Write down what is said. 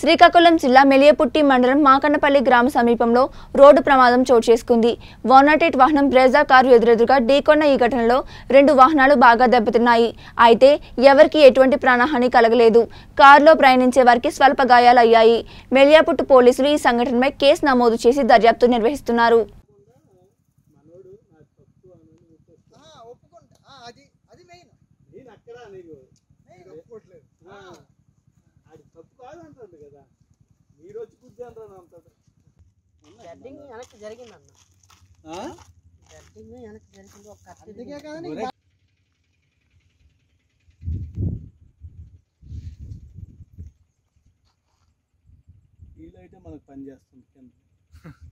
శ్రీకాకుళం జిల్లా మెలియపుట్టి మండలం మాకన్నపల్లి గ్రామ సమీపంలో రోడ్డు ప్రమాదం చోటు చేసుకుంది వన్ నాట్ ఎయిట్ వాహనం బ్రేజా కారు ఎదురెదురుగా ఢీకొన్న ఈ ఘటనలో రెండు వాహనాలు బాగా దెబ్బతిన్నాయి అయితే ఎవరికి ఎటువంటి ప్రాణహాని కలగలేదు కారులో ప్రయాణించే వారికి స్వల్ప గాయాలయ్యాయి మెలియాపుట్టు పోలీసులు ఈ సంఘటనపై కేసు నమోదు చేసి దర్యాప్తు నిర్వహిస్తున్నారు ఆ, ఒప్పుకుంటా ఆ, అది అది మెయిన్ నేను అక్కడ నీకు మెయిన్ ఒప్పుకోవట్లేదు ఆ, అది తప్పు కాదు అంటుంది కదా మీరు వచ్చి కూర్చో అంటారు అంటాడు జడ్డింగ్ వెనక్కి జరిగింది అన్న ఆ? జడ్డింగ్ వెనక్కి జరిగింది ఒక కత్తి అందుకే కదా నీకు ఒరే, వీళ్ళైతే మనకు పని చేస్తుంది కింద